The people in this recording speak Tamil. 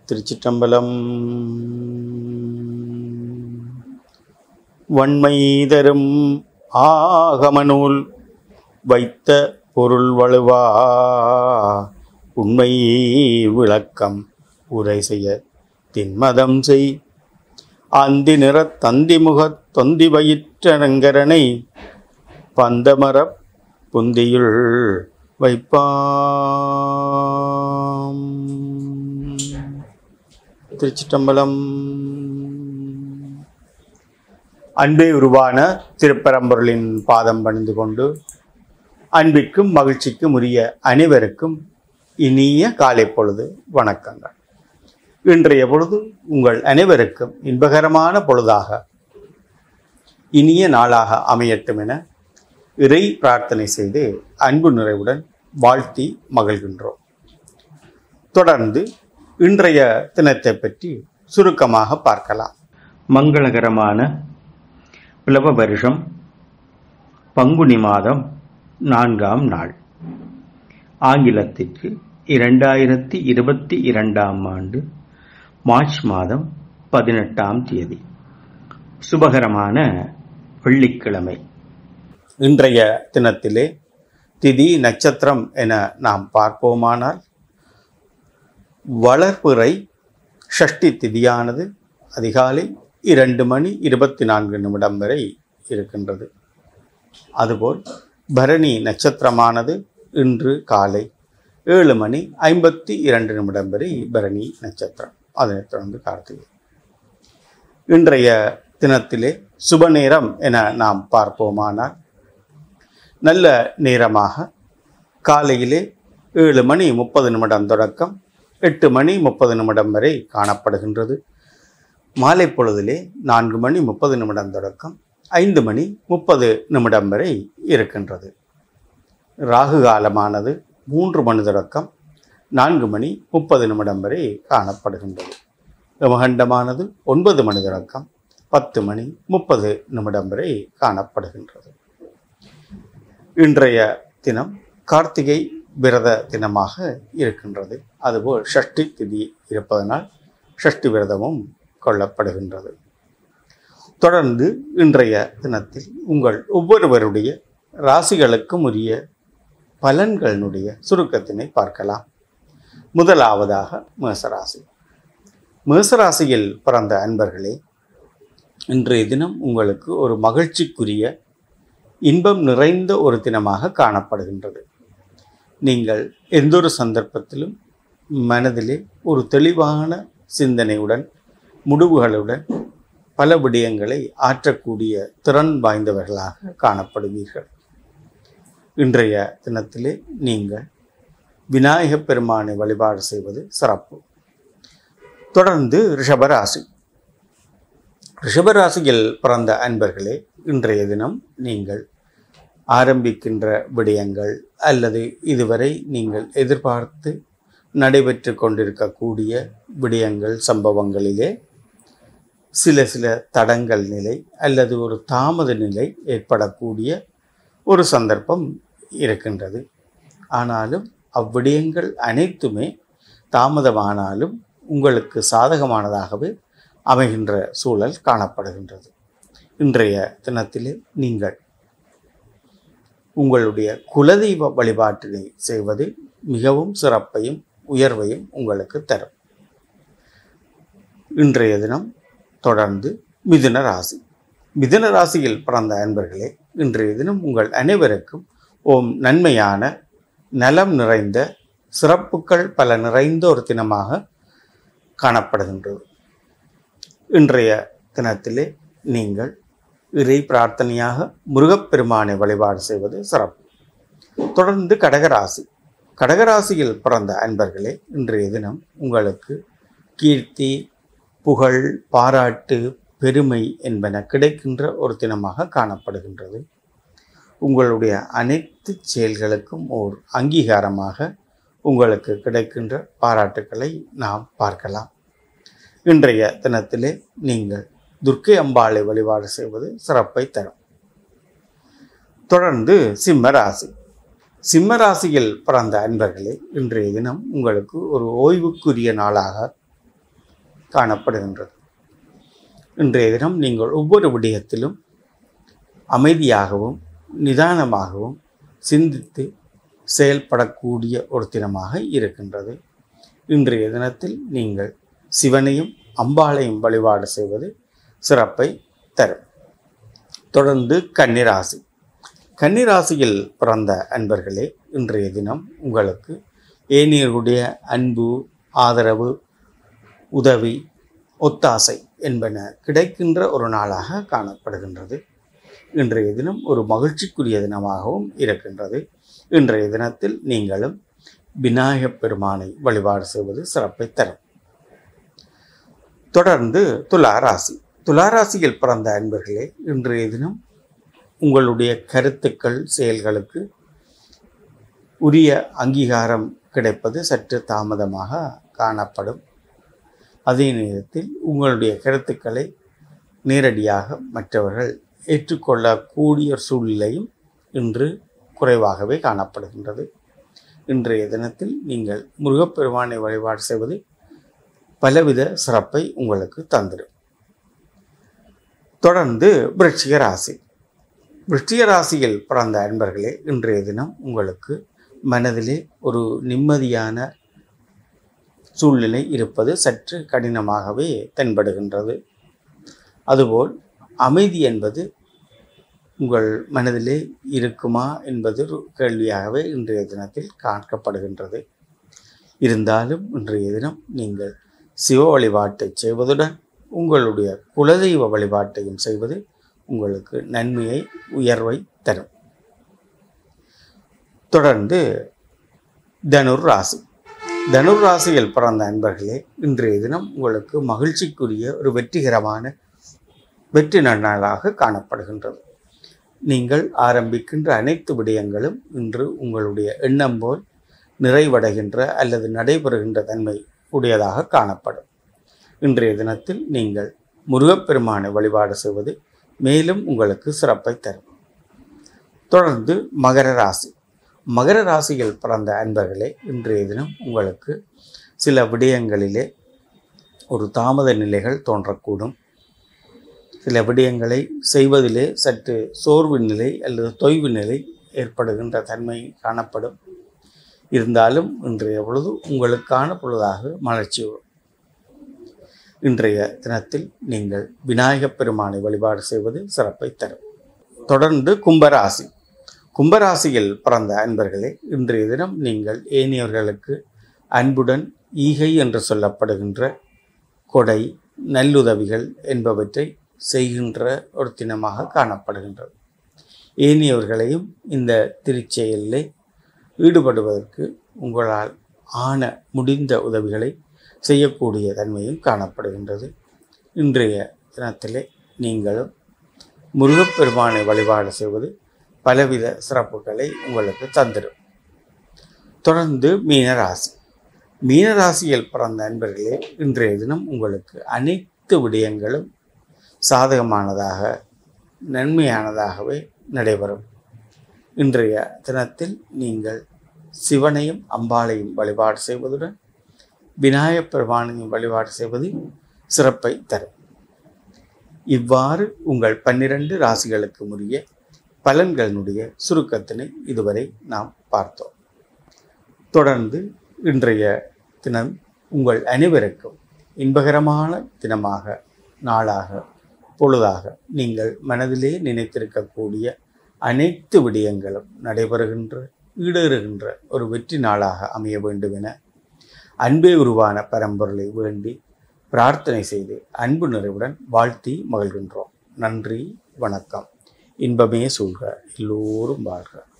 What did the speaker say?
திருச்சிற்றம்பலம் வன்மை தரும் ஆகமநூல் வைத்த பொருள் வலுவா உண்மை விளக்கம் உரை செய்ய தின்மதம் செய் அந்தி நிறத் தந்தி முகத் தொந்தி வயிற்றரங்கரனை பந்தமரப் புந்தியுள் வைப்பாம் திருச்சிட்டம்பலம் அன்பே உருவான திருப்பரம்பொருளின் பாதம் பணிந்து கொண்டு அன்பிற்கும் மகிழ்ச்சிக்கும் உரிய அனைவருக்கும் இனிய காலை பொழுது வணக்கங்கள் இன்றைய பொழுது உங்கள் அனைவருக்கும் இன்பகரமான பொழுதாக இனிய நாளாக அமையட்டும் என இறை பிரார்த்தனை செய்து அன்பு நிறைவுடன் வாழ்த்தி மகிழ்கின்றோம் தொடர்ந்து இன்றைய தினத்தை பற்றி சுருக்கமாக பார்க்கலாம் மங்களகரமான பிளவ வருஷம் பங்குனி மாதம் நான்காம் நாள் ஆங்கிலத்திற்கு இரண்டாயிரத்தி இருபத்தி இரண்டாம் ஆண்டு மார்ச் மாதம் பதினெட்டாம் தேதி சுபகரமான வெள்ளிக்கிழமை இன்றைய தினத்திலே திதி நட்சத்திரம் என நாம் பார்ப்போமானால் வளர்பிறை ஷஷ்டி திதியானது அதிகாலை இரண்டு மணி இருபத்தி நான்கு நிமிடம் வரை இருக்கின்றது அதுபோல் பரணி நட்சத்திரமானது இன்று காலை ஏழு மணி ஐம்பத்தி இரண்டு நிமிடம் வரை பரணி நட்சத்திரம் அதனைத் தொடர்ந்து கார்த்திகை இன்றைய தினத்திலே சுப நேரம் என நாம் பார்ப்போமானால் நல்ல நேரமாக காலையிலே ஏழு மணி முப்பது நிமிடம் தொடக்கம் எட்டு மணி முப்பது நிமிடம் வரை காணப்படுகின்றது மாலை பொழுதிலே நான்கு மணி முப்பது நிமிடம் தொடக்கம் ஐந்து மணி முப்பது நிமிடம் வரை இருக்கின்றது ராகு காலமானது மூன்று மணி தொடக்கம் நான்கு மணி முப்பது நிமிடம் வரை காணப்படுகின்றது யமகண்டமானது ஒன்பது மணி தொடக்கம் பத்து மணி முப்பது நிமிடம் வரை காணப்படுகின்றது இன்றைய தினம் கார்த்திகை விரத தினமாக இருக்கின்றது அதுபோல் ஷஷ்டி திதி இருப்பதனால் ஷஷ்டி விரதமும் கொள்ளப்படுகின்றது தொடர்ந்து இன்றைய தினத்தில் உங்கள் ஒவ்வொருவருடைய ராசிகளுக்கும் உரிய பலன்களினுடைய சுருக்கத்தினை பார்க்கலாம் முதலாவதாக மேசராசி மேசராசியில் பிறந்த அன்பர்களே இன்றைய தினம் உங்களுக்கு ஒரு மகிழ்ச்சிக்குரிய இன்பம் நிறைந்த ஒரு தினமாக காணப்படுகின்றது நீங்கள் எந்த ஒரு சந்தர்ப்பத்திலும் மனதிலே ஒரு தெளிவான சிந்தனையுடன் முடிவுகளுடன் பல விடயங்களை ஆற்றக்கூடிய திறன் வாய்ந்தவர்களாக காணப்படுவீர்கள் இன்றைய தினத்திலே நீங்கள் விநாயகப் பெருமானை வழிபாடு செய்வது சிறப்பு தொடர்ந்து ரிஷபராசி ரிஷபராசியில் பிறந்த அன்பர்களே இன்றைய தினம் நீங்கள் ஆரம்பிக்கின்ற விடயங்கள் அல்லது இதுவரை நீங்கள் எதிர்பார்த்து நடைபெற்று கொண்டிருக்கக்கூடிய விடயங்கள் சம்பவங்களிலே சில சில தடங்கள் நிலை அல்லது ஒரு தாமத நிலை ஏற்படக்கூடிய ஒரு சந்தர்ப்பம் இருக்கின்றது ஆனாலும் அவ்விடயங்கள் அனைத்துமே தாமதமானாலும் உங்களுக்கு சாதகமானதாகவே அமைகின்ற சூழல் காணப்படுகின்றது இன்றைய தினத்திலே நீங்கள் உங்களுடைய குலதெய்வ வழிபாட்டினை செய்வது மிகவும் சிறப்பையும் உயர்வையும் உங்களுக்கு தரும் இன்றைய தினம் தொடர்ந்து மிதுன ராசி மிதுன ராசியில் பிறந்த அன்பர்களே இன்றைய தினம் உங்கள் அனைவருக்கும் ஓம் நன்மையான நலம் நிறைந்த சிறப்புகள் பல நிறைந்த ஒரு தினமாக காணப்படுகின்றது இன்றைய தினத்திலே நீங்கள் இறை பிரார்த்தனையாக முருகப்பெருமானை வழிபாடு செய்வது சிறப்பு தொடர்ந்து கடகராசி கடகராசியில் பிறந்த அன்பர்களே இன்றைய தினம் உங்களுக்கு கீர்த்தி புகழ் பாராட்டு பெருமை என்பன கிடைக்கின்ற ஒரு தினமாக காணப்படுகின்றது உங்களுடைய அனைத்து செயல்களுக்கும் ஓர் அங்கீகாரமாக உங்களுக்கு கிடைக்கின்ற பாராட்டுக்களை நாம் பார்க்கலாம் இன்றைய தினத்திலே நீங்கள் துர்க்கை அம்பாளை வழிபாடு செய்வது சிறப்பை தரும் தொடர்ந்து சிம்ம ராசி சிம்ம ராசியில் பிறந்த அன்பர்களே இன்றைய தினம் உங்களுக்கு ஒரு ஓய்வுக்குரிய நாளாக காணப்படுகின்றது இன்றைய தினம் நீங்கள் ஒவ்வொரு விடயத்திலும் அமைதியாகவும் நிதானமாகவும் சிந்தித்து செயல்படக்கூடிய ஒரு தினமாக இருக்கின்றது இன்றைய தினத்தில் நீங்கள் சிவனையும் அம்பாளையும் வழிபாடு செய்வது சிறப்பை தரும் தொடர்ந்து கன்னிராசி கன்னிராசியில் பிறந்த அன்பர்களே இன்றைய தினம் உங்களுக்கு ஏனியர்களுடைய அன்பு ஆதரவு உதவி ஒத்தாசை என்பன கிடைக்கின்ற ஒரு நாளாக காணப்படுகின்றது இன்றைய தினம் ஒரு மகிழ்ச்சிக்குரிய தினமாகவும் இருக்கின்றது இன்றைய தினத்தில் நீங்களும் விநாயகப் பெருமானை வழிபாடு செய்வது சிறப்பை தரும் தொடர்ந்து துளாராசி துளாராசியில் பிறந்த அன்பர்களே இன்றைய தினம் உங்களுடைய கருத்துக்கள் செயல்களுக்கு உரிய அங்கீகாரம் கிடைப்பது சற்று தாமதமாக காணப்படும் அதே நேரத்தில் உங்களுடைய கருத்துக்களை நேரடியாக மற்றவர்கள் ஏற்றுக்கொள்ளக்கூடிய சூழ்நிலையும் இன்று குறைவாகவே காணப்படுகின்றது இன்றைய தினத்தில் நீங்கள் முருகப்பெருமானை வழிபாடு செய்வது பலவித சிறப்பை உங்களுக்கு தந்திடும் தொடர்ந்து விருட்சிக ராசி விருட்சிக ராசியில் பிறந்த அன்பர்களே இன்றைய தினம் உங்களுக்கு மனதிலே ஒரு நிம்மதியான சூழ்நிலை இருப்பது சற்று கடினமாகவே தென்படுகின்றது அதுபோல் அமைதி என்பது உங்கள் மனதிலே இருக்குமா என்பது ஒரு கேள்வியாகவே இன்றைய தினத்தில் காணப்படுகின்றது இருந்தாலும் இன்றைய தினம் நீங்கள் சிவ வழிபாட்டை செய்வதுடன் உங்களுடைய குலதெய்வ வழிபாட்டையும் செய்வது உங்களுக்கு நன்மையை உயர்வை தரும் தொடர்ந்து தனுர் ராசி தனுர் ராசியில் பிறந்த அன்பர்களே இன்றைய தினம் உங்களுக்கு மகிழ்ச்சிக்குரிய ஒரு வெற்றிகரமான வெற்றி நன்னாளாக காணப்படுகின்றது நீங்கள் ஆரம்பிக்கின்ற அனைத்து விடயங்களும் இன்று உங்களுடைய எண்ணம் போல் நிறைவடைகின்ற அல்லது நடைபெறுகின்ற தன்மை உடையதாக காணப்படும் இன்றைய தினத்தில் நீங்கள் முருகப்பெருமானை வழிபாடு செய்வது மேலும் உங்களுக்கு சிறப்பை தரும் தொடர்ந்து மகர ராசி மகர ராசியில் பிறந்த அன்பர்களே இன்றைய தினம் உங்களுக்கு சில விடயங்களிலே ஒரு தாமத நிலைகள் தோன்றக்கூடும் சில விடயங்களை செய்வதிலே சற்று சோர்வு நிலை அல்லது தொய்வு நிலை ஏற்படுகின்ற தன்மை காணப்படும் இருந்தாலும் இன்றைய பொழுது உங்களுக்கான பொழுதாக மலர்ச்சி வரும் இன்றைய தினத்தில் நீங்கள் விநாயகப் பெருமானை வழிபாடு செய்வது சிறப்பை தரும் தொடர்ந்து கும்பராசி கும்பராசியில் பிறந்த அன்பர்களே இன்றைய தினம் நீங்கள் ஏனியவர்களுக்கு அன்புடன் ஈகை என்று சொல்லப்படுகின்ற கொடை நல்லுதவிகள் என்பவற்றை செய்கின்ற ஒரு தினமாக காணப்படுகின்றது ஏனியவர்களையும் இந்த திருச்செயலிலே ஈடுபடுவதற்கு உங்களால் ஆன முடிந்த உதவிகளை செய்யக்கூடிய தன்மையும் காணப்படுகின்றது இன்றைய தினத்திலே நீங்களும் முருகப்பெருமானை வழிபாடு செய்வது பலவித சிறப்புகளை உங்களுக்கு தந்திடும் தொடர்ந்து மீனராசி மீனராசியில் பிறந்த நண்பர்களே இன்றைய தினம் உங்களுக்கு அனைத்து விடயங்களும் சாதகமானதாக நன்மையானதாகவே நடைபெறும் இன்றைய தினத்தில் நீங்கள் சிவனையும் அம்பாளையும் வழிபாடு செய்வதுடன் விநாயகப் பெருமானையும் வழிபாடு செய்வது சிறப்பை தரும் இவ்வாறு உங்கள் பன்னிரண்டு ராசிகளுக்கு உரிய பலன்களினுடைய சுருக்கத்தினை இதுவரை நாம் பார்த்தோம் தொடர்ந்து இன்றைய தினம் உங்கள் அனைவருக்கும் இன்பகரமான தினமாக நாளாக பொழுதாக நீங்கள் மனதிலே நினைத்திருக்கக்கூடிய அனைத்து விடயங்களும் நடைபெறுகின்ற ஈடேறுகின்ற ஒரு வெற்றி நாளாக அமைய வேண்டும் என அன்பே உருவான பரம்பொருளை வேண்டி பிரார்த்தனை செய்து அன்பு நிறைவுடன் வாழ்த்தி மகிழ்கின்றோம் நன்றி வணக்கம் இன்பமே சூழ்க எல்லோரும் வாழ்க